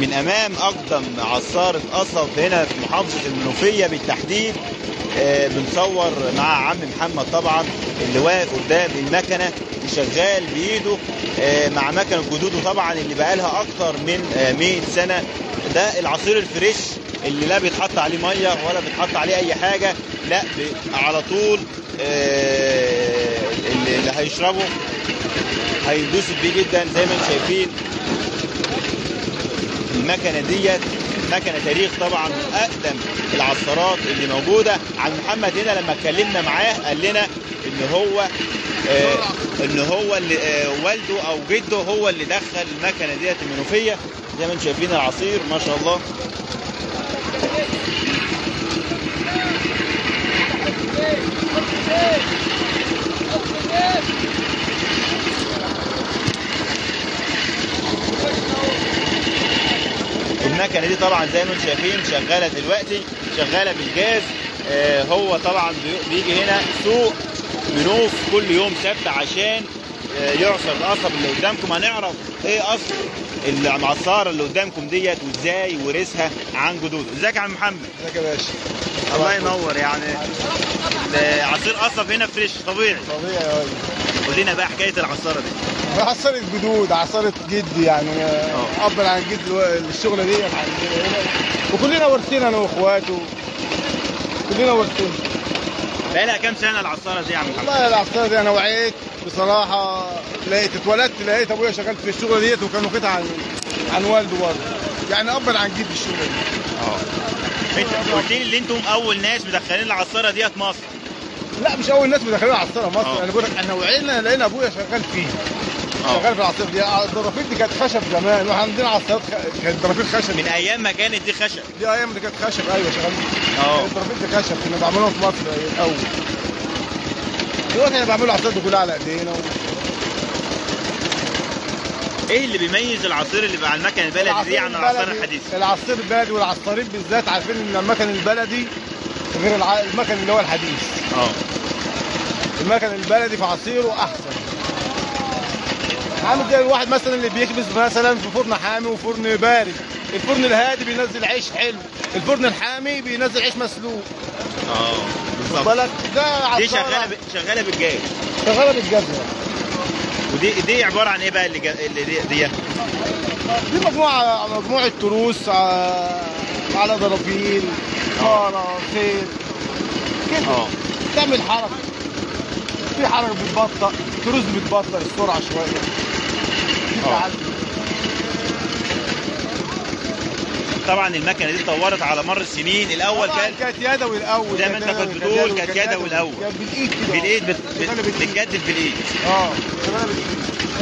من امام اقدم عصارة قصب هنا في محافظة المنوفية بالتحديد آه، بنصور مع عم محمد طبعا اللي واقف قدام المكنة وشغال بايده آه، مع مكنة جدوده طبعا اللي بقالها اكتر من آه، 100 سنة ده العصير الفريش اللي لا بيتحط عليه ميه ولا بيتحط عليه اي حاجة لا ب- على طول آه، اللي اللي هيشربه هيندوسوا بيه جدا زي ما انتم شايفين المكنه ديت مكنه تاريخ طبعا من اقدم العصارات اللي موجوده عم محمد هنا لما اتكلمنا معاه قال لنا ان هو آه ان هو اللي آه والده او جده هو اللي دخل المكنه ديت المنوفيه زي ما انتم شايفين العصير ما شاء الله المكنه دي طبعا زي ما انتم شايفين شغاله دلوقتي شغاله بالجاز آه هو طبعا بي- بيجي هنا سوق منوف كل يوم سبت عشان آه يعصر القصب اللي قدامكم هنعرف ايه اصل المعصاره اللي قدامكم ديت وازاي ورثها عن جدوده ازيك يا عم محمد ازيك يا باشا الله ينور يعني ال- عصير قصب هنا فريش طبيعي طبيعي يا راجل قول لنا بقى حكايه العصاره دي عصارة جدود عصارة جدي يعني ابا عن جد الو- الشغلة دي عندنا هنا وكلنا ورثنا انا واخواته كلنا ورثنا بقى لها كام سنه العصاره دي يا عم محمد والله العصارة دي انا وعيت بصراحة لقيت اتولدت لقيت ابويا شغال في الشغلة ديت وكان واخدها عن عن والده برضه يعني ابا عن جد الشغلة دي اه انت قلت لي ان انتم اول ناس مدخلين العصاره ديت مصر لا مش اول ناس مدخلين عصارة آه. مصر انا بقول لك احنا وعينا لقينا ابويا شغال فيه آه. شغال في العصير دي الضرافيل دي كانت خشب زمان واحنا عندنا عصارات خ- كانت ضرافيل خشب من ايام ما كانت دي خشب دي ايام دي كانت خشب ايوه شغال اه الضرافيل دي خشب كنا بعملوها في مصر الاول دلوقتي احنا بعملوا العصير دي كلها على ايدينا و... ايه اللي بيميز العصير اللي بقى على المكن البلدي دي عن العصير البلدي- الحديث العصير البلدي والعصارين بالذات عارفين ان المكن البلدي غير الع... المكن اللي هو الحديث اه المكن البلدي في عصيره احسن عامل زي الواحد مثلا اللي بيكبس مثلا في فرن حامي وفرن بارد الفرن الهادي بينزل عيش حلو الفرن الحامي بينزل عيش مسلوق اه بالظبط بالك ده دي عصارة شغاله ب... شغاله بالجاز شغاله بالجزمه ودي دي عباره عن ايه بقى اللي, جا... اللي دي, دي دي مجموعة مجموعة تروس ع- على ضرافيل كارة خير كده اه تعمل حركة في حركة بتبطأ تروس بتبطأ السرعة شوية دي آه. تعدي. طبعا المكنه دي اتطورت على مر السنين الاول طبعاً كان كانت يدوي الأول زي ما أنت كانت كنت يدوي- بتقول كانت يدوي الأول. كانت بالإيد كده بالايد بت... شغالة بت... بالإيد. بتجدد بالايد اه شغالة بالإيد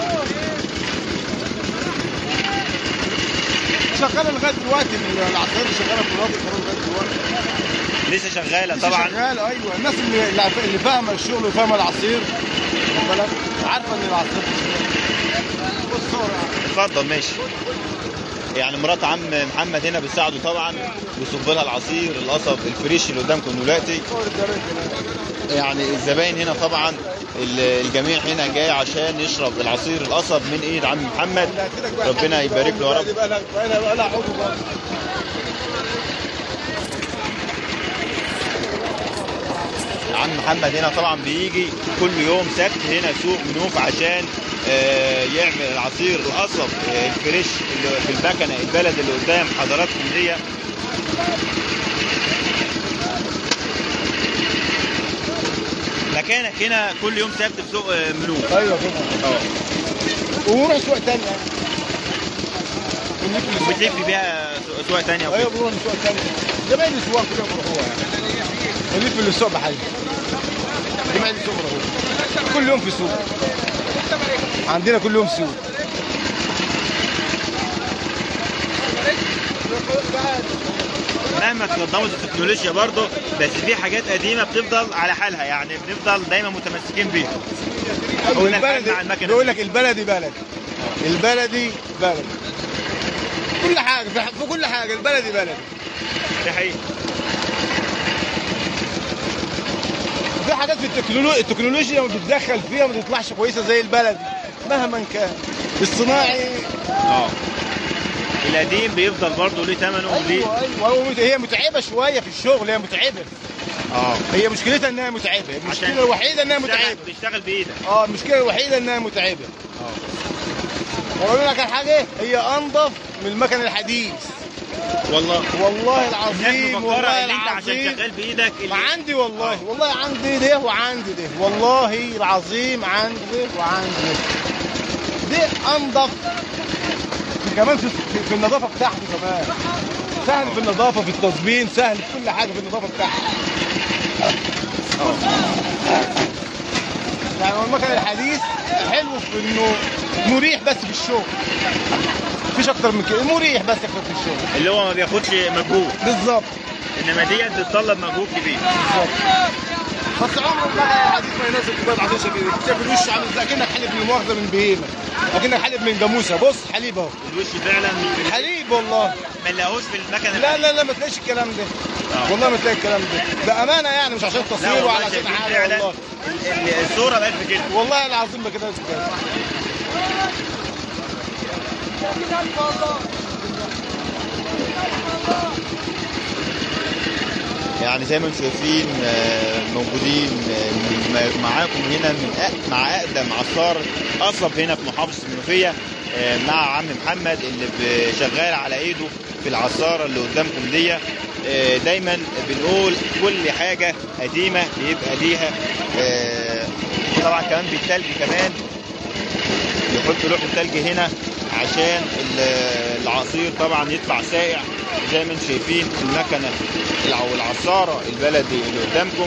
شغالة لغاية دلوقتي العصير شغالة في الوقت شغالة لغاية دلوقتي لسه شغاله لسه طبعا شغال ايوه الناس اللي اللي عارفة- اللي فاهمه الشغل وفاهمه العصير واخد بالك عارفه ان العصير بص صور يعني. اتفضل ماشي يعني مرات عم محمد هنا بتساعده طبعا بيصب لها العصير القصب الفريش اللي قدامكم دلوقتي صور الدرجة كده. يعني الزباين هنا طبعا ال- الجميع هنا جاي عشان يشرب العصير القصب من ايد عم محمد اللي هتفيدك بقى ربنا الحاجة يبارك له يا رب دي بقى لها بقى لها بقى لها عضو بقى. عم محمد هنا طبعا بيجي كل يوم سبت هنا سوق منوف عشان آه، يعمل العصير القصب آه، الفريش اللي في المكنه البلد اللي قدام حضراتكم دي مكانك هنا كل يوم سبت في سوق آه، منوف ايوه كده اه ونروح سوق تاني يعني ونلف السوق. وبتلف بيها سوق- سوق تانية ايوه وكده بنروح سوق تاني جماعة السواق كلهم بيروحوها يعني نلف السوق بحاجة جماعة السوق بيروحوها كل يوم في سوق عندنا كل يوم سوق مهما تقدمت التكنولوجيا برضه بس في حاجات قديمه بتفضل على حالها يعني بنفضل دايما متمسكين بيها قلنا الحال مع المكنه بيقول لك البلدي بلد البلدي بلد كل حاجة في في كل حاجة البلدي بلد دي حقيقة في حاجات في التكنولوجيا التكنولوجيا لما بتتدخل فيها ما تطلعش كويسة زي البلدي مهما كان الصناعي اه القديم بيفضل برضه ليه ثمنه وليه ايوه ايوه هو مت- هي متعبه شويه في الشغل هي متعبه اه هي مشكلتها انها متعبه عشان المشكله الوحيده انها بيشتغل- متعبه بيشتغل بايدك اه المشكله الوحيده انها متعبه واقول لك على حاجه هي انظف من المكن الحديث والله والله الناس العظيم مفكره والله ان انت عشان العظيم شغال بايدك ما اللي- عندي والله آه. والله عندي ده وعندي ده والله العظيم عندي ده وعندي ده دي انظف كمان في, في- في النظافه بتاعته كمان سهل في النظافه في التصبين سهل في كل حاجه في النظافه بتاعته يعني هو المكن الحديث حلو في انه مريح بس في الشغل مفيش اكتر من كده مريح بس اكتر في الشغل اللي هو ما بياخدش مجهود بالظبط انما ديت بتطلب مجهود كبير بس عمر المكن الحديث ما يناسب كوبايه عشان شكل شايف الوش عامل ازاي اكنك حلب من مؤاخذه من بهيمه اكنك حلب من جاموسه بص حليب اهو الوش فعلا مش- حليب والله ما نلاقوش في المكنه لا لا لا ما تلاقيش الكلام ده آه. والله ما تلاقي الكلام ده بامانه يعني مش عشان لا تصوير والله وعلى عشان شايفين حاجه فعلا والله ال- ال- الصوره بقت في كده والله العظيم ما كده كده يعني زي ما انتم شايفين آه، موجودين آه، م- معاكم هنا من أق- مع اقدم عصار قصب هنا في محافظه المنوفيه آه، مع عم محمد اللي ب- شغال على ايده في العصاره اللي قدامكم دي آه، دايما بنقول كل حاجه قديمه بيبقى ليها آه، طبعا كمان بالتلج كمان يحط لوح التلج هنا عشان ال- العصير طبعا يطلع ساقع زي ما انتم شايفين المكنه او العصاره البلدي اللي قدامكم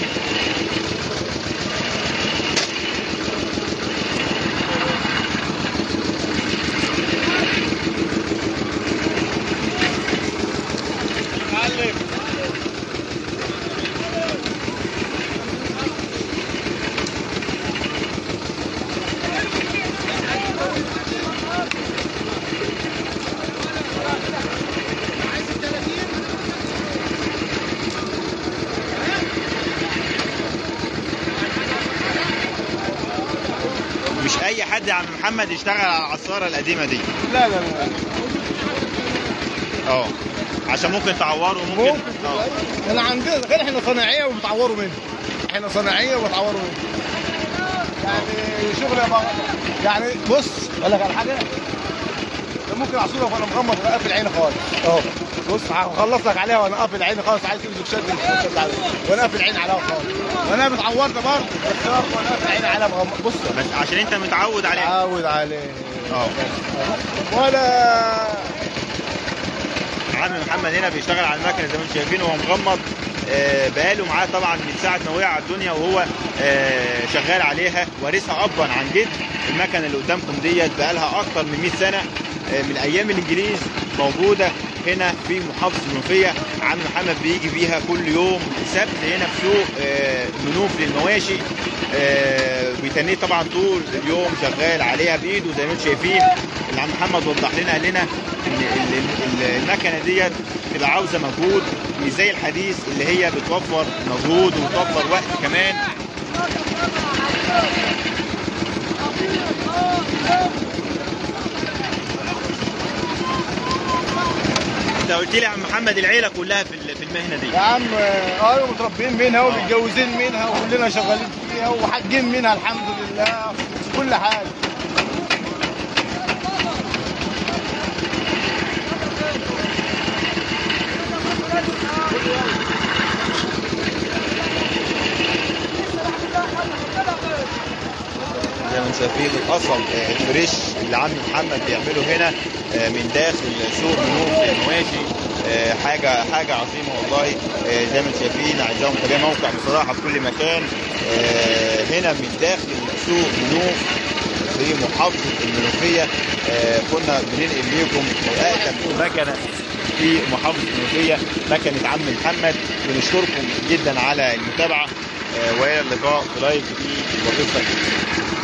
مش اي حد يا عم محمد يشتغل على العصاره القديمه دي لا لا لا اه عشان ممكن تعوره ممكن ممكن اه انا عندنا غير احنا صناعيه وبتعوروا منها احنا صناعيه وبتعوروا منها يعني شغل يا بابا يعني بص اقول لك على حاجه ده ممكن اعصرها وانا مغمض وانا قافل عيني خالص اهو بص هخلص لك عليها وانا قافل عيني خالص عايز تمسك شد شد عليها وانا قافل عيني عليها خالص وانا متعورت برضه بس وانا قافل عيني عليها مغمض بص بس عشان انت متعود عليه متعود عليه اه ولا عم محمد هنا بيشتغل على المكنه زي ما انتم شايفين وهو مغمض آه، بقاله معاه طبعا من ساعه ما وقع على الدنيا وهو آه، شغال عليها وارثها ابا عن جد المكنه اللي قدامكم ديت بقالها اكتر من 100 سنه آه، من ايام الانجليز موجوده هنا في محافظه المنوفيه عم محمد بيجي بيها كل يوم سبت هنا في سوق آه، منوف للمواشي آه، بيتنيه طبعا طول اليوم شغال عليها بايده زي ما انتم شايفين اللي عم محمد وضح لنا قال لنا ان ال- ال- ال- المكنه ديت بتبقى عاوزه مجهود مش زي الحديث اللي هي بتوفر مجهود وتوفر وقت كمان انت قلت لي يا عم محمد العيله كلها في ال- في المهنه دي يا عم اه متربيين منها ومتجوزين منها وكلنا شغالين فيها وحاجين منها الحمد لله في كل حاجه زي ما انتم شايفين القصب آه، الفريش اللي عم محمد بيعمله هنا آه، من داخل سوق منوف المواشي آه، حاجه حاجه عظيمه والله آه، زي ما انتم شايفين اعزائي متابعي موقع بصراحه في كل مكان آه، هنا من داخل سوق منوف في محافظه المنوفيه آه، كنا بننقل لكم اقدم مكنه في محافظه المنوفيه مكنه عم محمد بنشكركم جدا على المتابعه آه، والى اللقاء في لايف جديد وقصه جديده